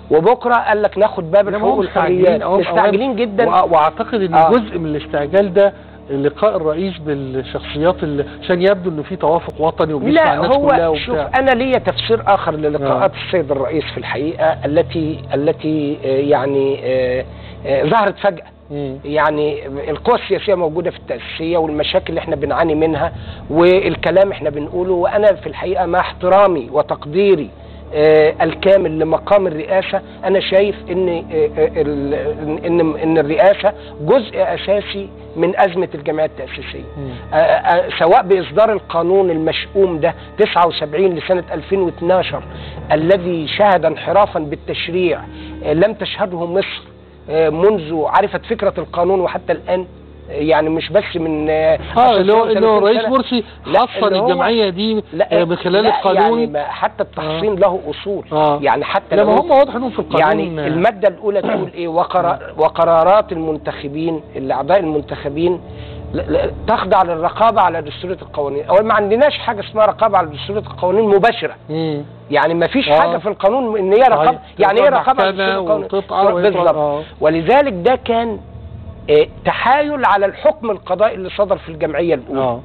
وبكره قال لك ناخد باب إنما الحقوق هم مستعجلين والحريات أهو مستعجلين جدا وأ- واعتقد ان آه. جزء من الاستعجال ده لقاء الرئيس بالشخصيات اللي عشان يبدو ان في توافق وطني وبيسمع لا الناس كلها هو شوف وبتاع انا ليا تفسير اخر للقاءات السيد الرئيس في الحقيقه التي التي آه، يعني آه، آه، ظهرت فجاه مم. يعني القوى السياسيه موجوده في التاسيسيه والمشاكل اللي احنا بنعاني منها والكلام احنا بنقوله وانا في الحقيقه مع احترامي وتقديري آه، الكامل لمقام الرئاسه انا شايف ان آه، آه، ال- ان ان الرئاسه جزء اساسي من ازمه الجمعيه التاسيسيه مم. آه، آه، سواء باصدار القانون المشؤوم ده 79 لسنه 2012 الذي شهد انحرافا بالتشريع آه، لم تشهده مصر آه، منذ عرفت فكره القانون وحتى الان آه، يعني مش بس من آه، اه عشر اللي هو سنين، اللي هو 30 الرئيس سنة. مرسي لا، حصن اللي هو- الجمعيه دي لا آه، من خلال لا، القانون يعني ما حتى التحصين له اصول آه. يعني حتى لما لو هم واضح انهم في القانون يعني المادة الأولى تقول إيه وقرا وقرارات المنتخبين الأعضاء المنتخبين ل- ل- تخضع للرقابة على دستورية القوانين أو ما عندناش حاجة اسمها رقابة على دستورية القوانين مباشرة مم. يعني ما فيش آه. حاجة في القانون إن هي رقابة صحيح. يعني إيه تقطع رقابة على محكمة دستورية القوانين وتقطع ويقطع. بالظبط آه. ولذلك ده كان آه، تحايل على الحكم القضائي اللي صدر في الجمعية الأولى اه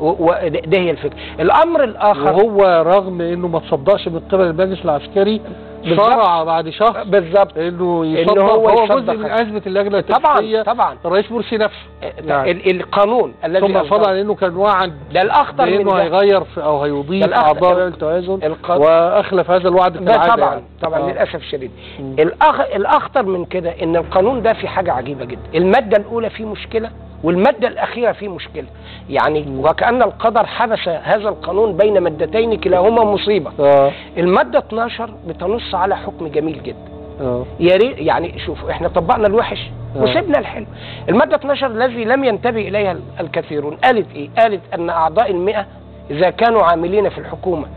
وده هي الفكرة الأمر الآخر وهو رغم انه ما تصدقش من قبل المجلس العسكري بالظبط. صرع بعد شهر بالظبط انه يصدق هو هو, يصدق. جزء من ازمه اللجنه طبعا التشريعيه طبعا الرئيس مرسي نفسه يعني. ال- القانون الذي ثم أصدره. فضل عن انه كان وعد ده الاخطر من بانه ده هيغير في او هيضيف ده الأخ- اعضاء ال- لجنه التوازن الق- واخلف هذا الوعد ده كالعاده طبعا يعني. طبعا آه. للاسف الشديد مم. الأخ... الاخطر من كده ان القانون ده في حاجه عجيبه جدا الماده الاولى فيه مشكله والماده الاخيره فيه مشكله يعني وكان القدر حبس هذا القانون بين مادتين كلاهما مصيبه اه الماده 12 بتنص على حكم جميل جدا اه يا ريت يعني شوف احنا طبقنا الوحش آه. وسيبنا الحلو المادة 12 الذي لم ينتبه إليها ال- الكثيرون قالت إيه قالت أن أعضاء المئة إذا كانوا عاملين في الحكومة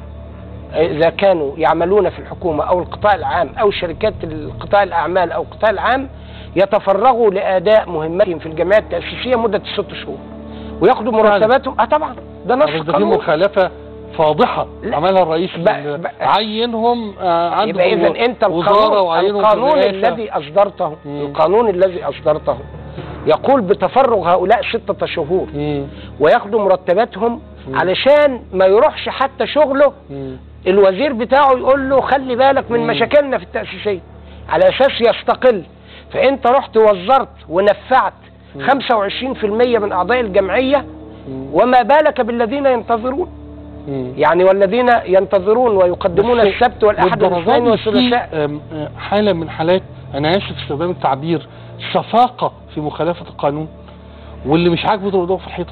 إذا كانوا يعملون في الحكومة أو القطاع العام أو شركات القطاع الأعمال أو القطاع العام يتفرغوا لأداء مهمتهم في الجمعية التأسيسية مدة الست شهور وياخدوا مرتباتهم اه طبعا ده نص بس ده في قانون مخالفه فاضحه لا. عملها الرئيس ب- إن ب- عينهم آه عنده يبقى اذا انت وزاره القانون وعينهم القانون في الرئاسة. الذي اصدرته مم. القانون الذي اصدرته يقول بتفرغ هؤلاء ستة شهور مم. وياخدوا مرتباتهم مم. علشان ما يروحش حتى شغله مم. الوزير بتاعه يقول له خلي بالك من مم. مشاكلنا في التأسيسية على اساس يستقل فانت رحت وزرت ونفعت مم. 25% من اعضاء الجمعية مم. وما بالك بالذين ينتظرون مم. يعني والذين ينتظرون ويقدمون بس السبت والاحد للدرجة والاثنين دي والثلاثاء في آم، آه، حالة من حالات أنا آسف في استخدام التعبير صفاقة في مخالفة القانون واللي مش عاجبه ضربه في الحيطة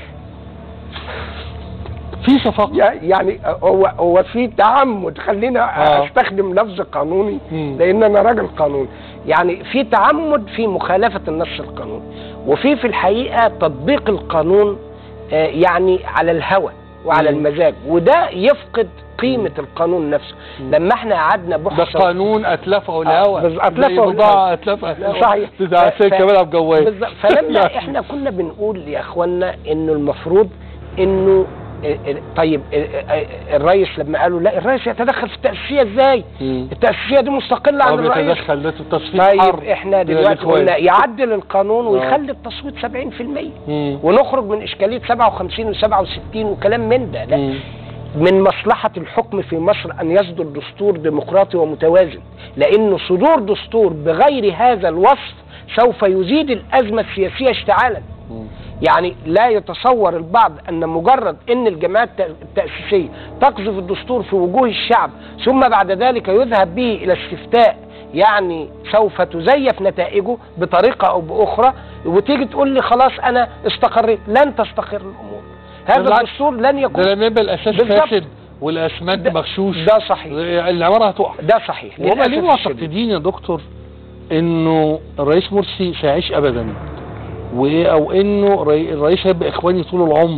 في صفاقة يع- يعني هو هو في تعمد خلينا آه. استخدم لفظ قانوني مم. لان انا راجل قانون يعني في تعمد في مخالفه النص القانوني وفي في الحقيقه تطبيق القانون آه، يعني على الهوى وعلى مم. المزاج وده يفقد قيمه القانون نفسه مم. لما احنا قعدنا ده بحث قانون أتلفه آه، الهوى بز- أتلفه زي بضاعة الهوى. أتلفها الهوى صحيح بتاع ف- السيد كمال عبد الجواد بالظبط فلما احنا كنا بنقول يا اخوانا انه المفروض انه اه، اه، طيب اه، اه، الرئيس لما قالوا لا الرئيس يتدخل في التأسيسية ازاي؟ مم. التأسيسية دي مستقلة عن أو الرئيس بيتدخل ده في تصفيق حرب طيب احنا بين دلوقتي الإخوان. قلنا يعدل القانون آه. ويخلي التصويت 70% مم. ونخرج من اشكاليه 57 و67 وكلام من ده لا مم. من مصلحة الحكم في مصر أن يصدر دستور ديمقراطي ومتوازن لأن صدور دستور بغير هذا الوصف سوف يزيد الأزمة السياسية اشتعالا مم. يعني لا يتصور البعض أن مجرد أن الجماعات الت- التأسيسية تقذف الدستور في وجوه الشعب ثم بعد ذلك يذهب به إلى استفتاء يعني سوف تزيف نتائجه بطريقة أو بأخرى وتيجي تقول لي خلاص أنا استقريت لن تستقر الأمور هذا بالعكس. الدستور لن يكون ده لما يبقى الأساس بالظبط. فاسد والأسمنت ده- مغشوش ده صحيح العمارة هتقع ده صحيح وهم للأسف ليه الشديد. معتقدين يا دكتور انه الرئيس مرسي سيعيش ابدا وايه او انه الرئي- الرئيس هيبقى اخواني طول العمر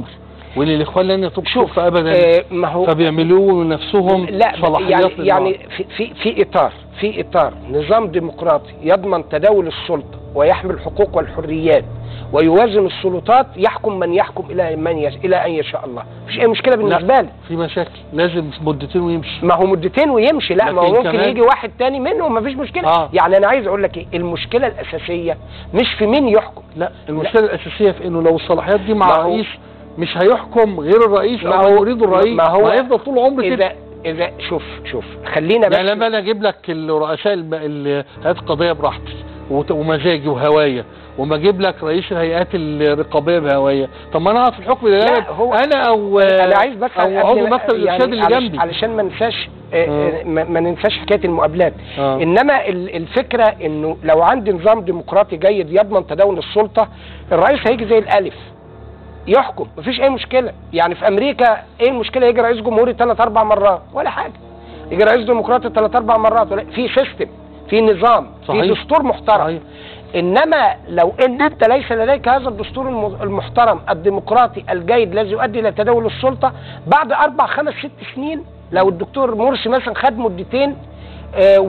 واللي الاخوان لن يتركوا شوف الكفر ابدا آه ما هو فبيعملوا لنفسهم لا صلاحيات يعني للبعض. يعني في في في اطار في اطار نظام ديمقراطي يضمن تداول السلطه ويحمي الحقوق والحريات ويوازن السلطات يحكم من يحكم الى من يش... الى ان يشاء الله مفيش اي مشكله بالنسبه لي في مشاكل لازم مدتين ويمشي ما هو مدتين ويمشي لا ما هو لكن ممكن كمان- يجي واحد تاني منه مفيش مشكله آه. يعني انا عايز اقول لك ايه المشكله الاساسيه مش في مين يحكم لا المشكله الاساسيه في انه لو الصلاحيات دي مع ما هو- الرئيس مش هيحكم غير الرئيس ما او هو- ما يريد الرئيس ما هو هيفضل طول عمره كده اذا اذا شوف شوف خلينا بس يعني لما انا اجيب لك الرؤساء الم- ال- هيئات القضيه براحتي وت- ومزاجي وهوايه وما اجيب لك رئيس الهيئات الرقابيه بهوايه طب ما انا اقعد في الحكم الاداري هو- انا او انا عايز بس او قبل عضو ما- مكتب الارشاد اللي علش- جنبي علشان ما ننساش آه، آه. آه، ما ما ننساش حكايه المقابلات آه. انما ال- الفكره انه لو عندي نظام ديمقراطي جيد يضمن تداول السلطه الرئيس هيجي زي الالف يحكم مفيش اي مشكله يعني في امريكا ايه المشكله يجي رئيس جمهوري ثلاث اربع مرات ولا حاجه يجي رئيس ديمقراطي ثلاث اربع مرات ولا في سيستم في نظام صحيح. في دستور محترم صحيح. انما لو ان انت ليس لديك هذا الدستور الم- المحترم الديمقراطي الجيد الذي يؤدي الى تداول السلطه بعد اربع خمس ست سنين لو الدكتور مرسي مثلا خد مدتين آه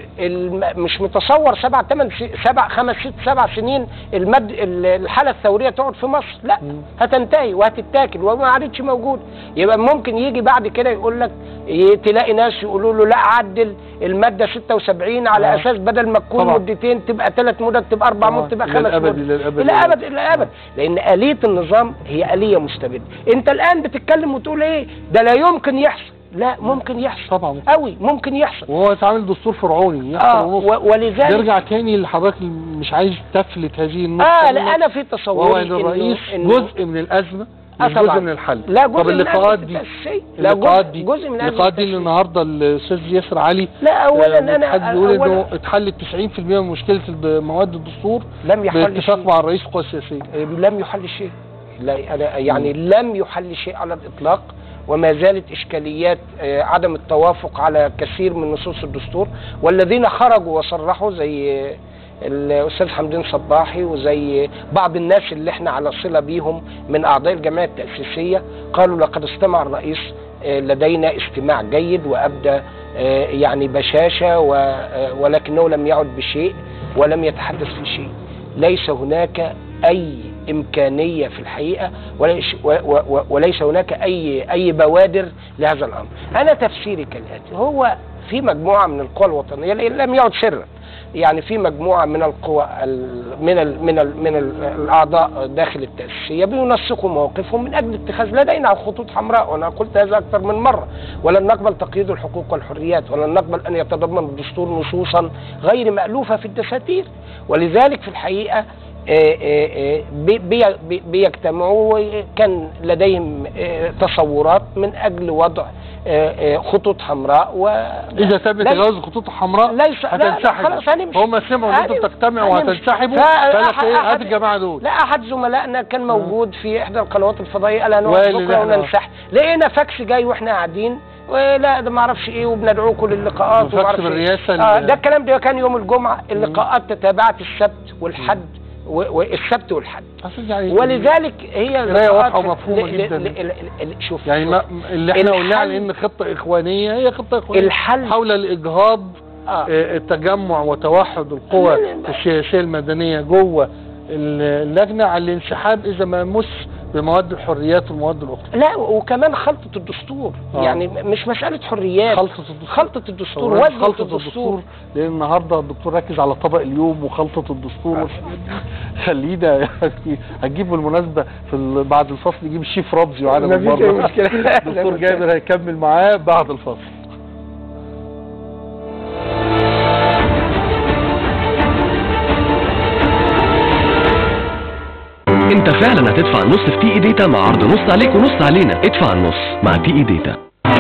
ومش متصور سبع ثمان سبع خمس ست سبع سنين المد ال- الحاله الثوريه تقعد في مصر لا مم. هتنتهي وهتتاكل وما عادتش موجود يبقى ممكن يجي بعد كده يقول لك ي- تلاقي ناس يقولوا له لا عدل الماده 76 على آه. اساس بدل ما تكون طبعا. مدتين تبقى ثلاث مدد تبقى اربع طبعا. مدد تبقى إلى خمس الأبد، مدد إلى الأبد. الى الابد الى الابد لان اليه النظام هي اليه مستبده انت الان بتتكلم وتقول ايه ده لا يمكن يحصل لا ممكن يحصل طبعا قوي ممكن يحصل وهو يتعامل دستور فرعوني يحصل اه ونص و- ولذلك نرجع تاني لحضرتك اللي مش عايز تفلت هذه النقطه اه منك. لا انا في وهو تصوري ان الرئيس إنه- إنه- جزء من الازمه آه مش طبعاً. جزء من الحل لا جزء طب من اللقاءات أزمة دي التأسيسية. لا اللقاءات جزء- دي جزء من أزمة اللقاءات دي اللي التأسيسية. النهارده الاستاذ ياسر علي لا اولا آه، انا بيتحدث بيقول انه أولاً اتحلت 90% من مشكله الد- مواد الدستور لم يحل باتفاق شيء مع الرئيس القوى السياسيه لم يحل شيء لا أنا يعني لم يحل شيء على الاطلاق وما زالت اشكاليات آه، عدم التوافق على كثير من نصوص الدستور والذين خرجوا وصرحوا زي آه، الاستاذ حمدين صباحي وزي بعض الناس اللي احنا على صله بيهم من اعضاء الجمعيه التاسيسيه قالوا لقد استمع الرئيس آه، لدينا استماع جيد وابدى آه، يعني بشاشه و- آه، ولكنه لم يعد بشيء ولم يتحدث في شيء ليس هناك اي امكانيه في الحقيقه وليس, و- و- و- وليس هناك اي اي بوادر لهذا الامر. انا تفسيري كالاتي هو في مجموعه من القوى الوطنيه لم يعد سرا يعني في مجموعه من القوى ال- من ال من ال من ال الاعضاء داخل التاسيسيه بينسقوا مواقفهم من اجل اتخاذ لدينا خطوط حمراء وانا قلت هذا اكثر من مره ولن نقبل تقييد الحقوق والحريات ولن نقبل ان يتضمن الدستور نصوصا غير مالوفه في الدساتير ولذلك في الحقيقه آه، آه، آه، بي- بي- بي- بيجتمعوا كان لديهم آه، تصورات من اجل وضع آه، آه، خطوط حمراء و اذا تم ليس- تجاوز الخطوط الحمراء ليس لا، لا، هتنسحب خلاص هنمشي هم سمعوا ان انتوا هنمشي. بتجتمعوا هنمشي. وهتنسحبوا فا- فقال لك أحد- ايه هات أحد- الجماعه دول لا احد زملائنا كان موجود في احدى القنوات الفضائيه قال هنقعد وقال بكره إن إحنا- وننسحب لقينا فاكس جاي واحنا قاعدين ولا ده ما اعرفش ايه وبندعوكم للقاءات فاكس وما اعرفش بالرئاسة إيه. اه ال- ده الكلام ده كان يوم الجمعه اللقاءات تتابعت السبت والحد و- والسبت والحد عشان يعني ولذلك هي قراية اللقاءات واضحة ومفهومة ل- ل- جداً. ل- ل- ل- شوف يعني ما اللي احنا قلناه الحل- على ان خطه اخوانيه هي خطه اخوانيه الحل- حول الاجهاض آه. آه، التجمع وتوحد القوى لا، لا، لا. السياسيه المدنيه جوه اللجنه على الانسحاب اذا ما مس بمواد الحريات والمواد الاخرى لا وكمان خلطه الدستور آه. يعني مش مساله حريات خلطه الدستور خلطه الدستور أولاً وزنه خلطه الدستور الدستور لان النهارده الدكتور ركز على طبق اليوم وخلطه الدستور والحاجات دي. خلينا يعني هجيب بالمناسبه في ال- بعد الفصل نجيب الشيف رمزي وعلى مفيش أي مشكلة. لا، الدكتور لا، جابر هيكمل معاه بعد الفصل انت فعلا هتدفع النص في تي اي داتا مع عرض نص عليك ونص علينا ادفع النص مع تي اي داتا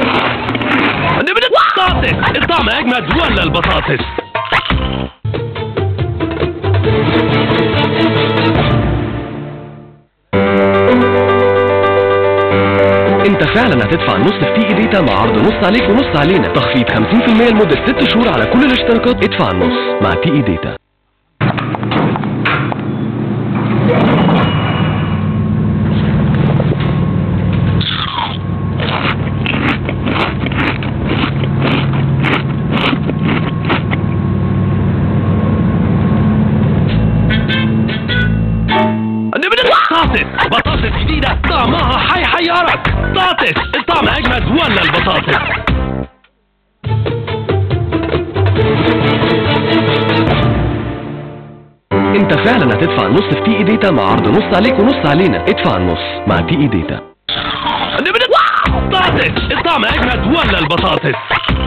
البطاطس الطعم اجمد ولا البطاطس انت فعلا هتدفع النص في تي اي داتا مع عرض نص عليك ونص علينا تخفيض 50% لمدة 6 شهور على كل الاشتراكات ادفع النص مع تي اي داتا بطاطس بطاطس جديدة طعمها هيحيرك بطاطس الطعم أجمد ولا البطاطس انت فعلا هتدفع النص في تي اي داتا مع عرض نص عليك ونص علينا ادفع النص مع تي اي داتا بطاطس الطعم أجمد ولا البطاطس